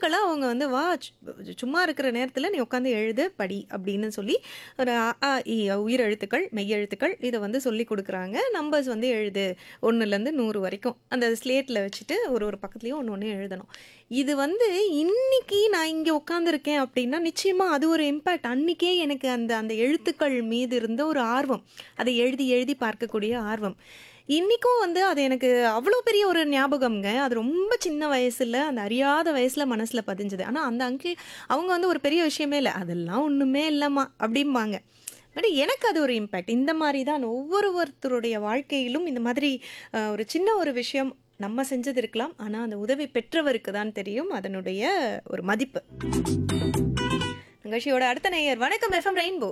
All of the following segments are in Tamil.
எழுத்துக்கள அவங்க வந்து வா சு சும்மா இருக்கிற நேரத்துல நீ உட்காந்து எழுது, படி அப்படின்னு சொல்லி ஒரு அ, ஆ, இ உயிர் எழுத்துக்கள், மெய் எழுத்துக்கள் இத வந்து சொல்லிக் குடுக்குறாங்க. நம்பர்ஸ் வந்து எழுது 1லேருந்து 100 வரைக்கும். அந்த ஸ்லேட்ல வச்சுட்டு ஒரு ஒரு பக்கத்துலயும் ஒண்ணு ஒண்ணு எழுதணும். இது வந்து இன்னைக்கு நான் இங்க உட்காந்துருக்கேன் அப்படின்னா, நிச்சயமா அது ஒரு இம்பாக்ட். அன்னைக்கே எனக்கு அந்த அந்த எழுத்துக்கள் மீது இருந்த ஒரு ஆர்வம். அதை எழுதி எழுதி பார்க்கக்கூடிய ஆர்வம். இன்னைக்கும் வந்து அது எனக்கு அவ்வளோ பெரிய ஒரு ஞாபகம்ங்க. அது ரொம்ப சின்ன வயசுல, அந்த அறியாத வயசுல மனசுல பதிஞ்சது. ஆனா அந்த அங்கிள் அவங்க வந்து ஒரு பெரிய விஷயமே இல்ல. "அதெல்லாம் ஒண்ணுமே இல்லம்மா" அப்படிம்பாங்க. பட் எனக்கு அது ஒரு இம்பாக்ட். இந்த மாரி தான் ஒவ்வொருவருத்தருடைய வாழ்க்கையிலும் இந்த மாதிரி அ ஒரு சின்ன ஒரு விஷயம் நம்ம செஞ்சது இருக்கலாம். ஆனா அந்த உதவி பெற்றவருக்கு தான் தெரியும் அதனுடைய ஒரு மதிப்பு. நிகழ்ச்சியோட அடுத்த நேயர் வணக்கம் எஃப்எம் ரெயின்போ.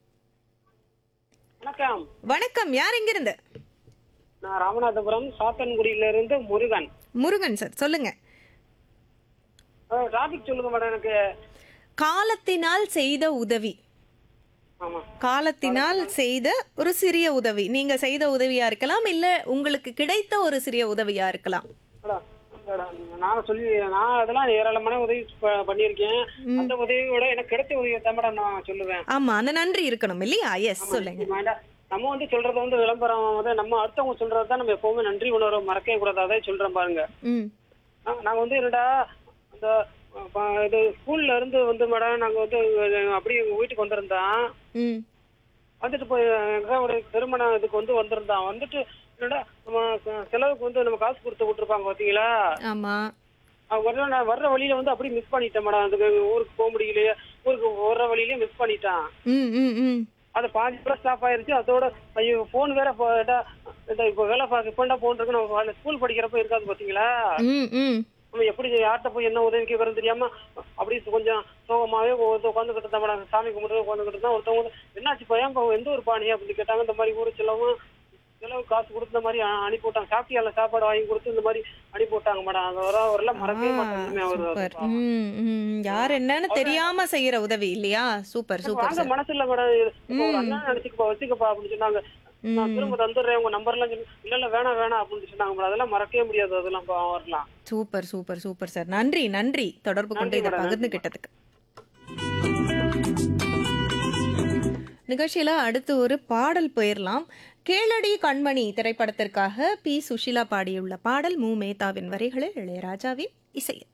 வணக்கம் வணக்கம். யார் எங்கிருந்து? நான் ராமநாதபுரம் சாத்தன்குடியில இருந்து முருகன் முருகன் சார். சொல்லுங்க. டாபிக் சொல்லுங்க மேடம் எனக்கு காலத்தினால் செய்த உதவி. ஆமா காலத்தினால் செய்த ஒரு சிறிய உதவி. நீங்க செய்த உதவியா இருக்கலாம். இல்ல உங்களுக்கு கிடைத்த ஒரு சிறிய உதவியா இருக்கலாம். மேடம், மேடம், நான் சொல்லி நான் அதெல்லாம் ஏராளமான உதவி ப- பண்ணியிருக்கேன் அந்த உதவியோட எனக்கு கிடைச்ச உதவியை தான் மேடம் நான் சொல்லுவேன் ஆமா. அந்த நன்றி இருக்கணும் இல்லையா? எஸ் சொல்லுங்க. வேண்டாம். நம்ம வந்து சொல்றது வந்து விளம்பரம் வந்து நம்ம அடுத்தவங்க சொல்றது தான் நம்ம எப்பவுமே நன்றி உணர்வை மறக்கவே கூடாது அதே சொல்றேன் பாருங்க ம். நா- நாங்க வந்து என்னடா அந்த ப- இது ஸ்கூல்ல இருந்து வந்து மேடம் நாங்க வந்து அப்படியே எங்க வீட்டுக்கு வந்திருந்தோம் ம். வந்துட்டு போய் எங்க ஒரு திருமண இதுக்கு வந்து வந்திருந்தான் வந்துட்டு என்னடா நம்ம செ- செலவுக்கு வந்து நம்ம காசு கொடுத்து விட்டுருப்பாங்க பாத்தீங்களா ஆமா. அவங்க வர்ற நான் வர்ற வழியில வந்து அப்படியே மிஸ் பண்ணிட்டேன் மேடம் அதுக்கு ஊருக்கு போக முடியலையே ஊருக்கு வர்ற வழியிலே மிஸ் பண்ணிட்டான் ம். ம். ம். அது பாதி கூட ஸ்டாப் ஆயிருச்சு அதோட ஐயோ போன் வேற போட்டா இப்போ வேலை பார்க்க இப்பண்டா போன் இருக்கு நம்ம ஸ்கூல் படிக்கிறப்ப இருக்காது பாத்தீங்களா ம். ம். நம்ம எப்படி யார்கிட்ட போய் என்ன உதவி கேட்கறது தெரியாம அப்படி கொஞ்சம் சோகமாவே உட்காந்துக்கிட்டு இருந்தா மேடம் சாமி கும்பிட்டு உட்காந்துக்கிட்டு இருந்தா ஒருத்தவங்க வந்து, என்னாச்சு பையன் எந்த ஒரு பாணி அப்படின்னு கேட்டாங்க இந்த மாதிரி ஊரு செலவும் செலவு காசு கொடுத்த மாதிரி அ- அனுப்பி விட்டாங்க சாப்பிட்டியால சாப்பாடு வாங்கி கொடுத்து இந்த மாதிரி அனுப்பி விட்டாங்க மேடம் அது வர வரலாம் மறக்கவே ஆ, மாட்டேன் அவரு சூப்பர். ம். ம். யார் என்னன்னு தெரியாம செய்யற உதவி இல்லையா? சூப்பர் சூப்பர் வாங்க சார். மனசு இல்ல மேடம் இப்போ ஒரு அண்ணன் நினைச்சுக்கப்பா வச்சுக்கப்பா அப்படின்னு சொன்னாங்க நான் திரும்ப தந்துடுறேன் உங்க நம்பர் எல்லாம் சொல்லி இல்ல இல்ல வேணாம் வேணாம் அப்படின்னு சொன்னாங்க மேடம் அதெல்லாம் மறக்கவே முடியாது அதெல்லாம் பா- வரலாம் சூப்பர் சூப்பர் சூப்பர் சார். நன்றி நன்றி. தொடர்பு கொண்டு நன்றி இதை மேடம், நன்றி பகிர்ந்துகிட்டதுக்கு. நிகழ்ச்சியில அடுத்து ஒரு பாடல் போயிரலாம். கேளடி கண்மணி திரைப்படத்திற்காக பி சுஷீலா பாடியுள்ள பாடல் மு மேத்தாவின் வரிகளில் இளையராஜாவின் இசையில்.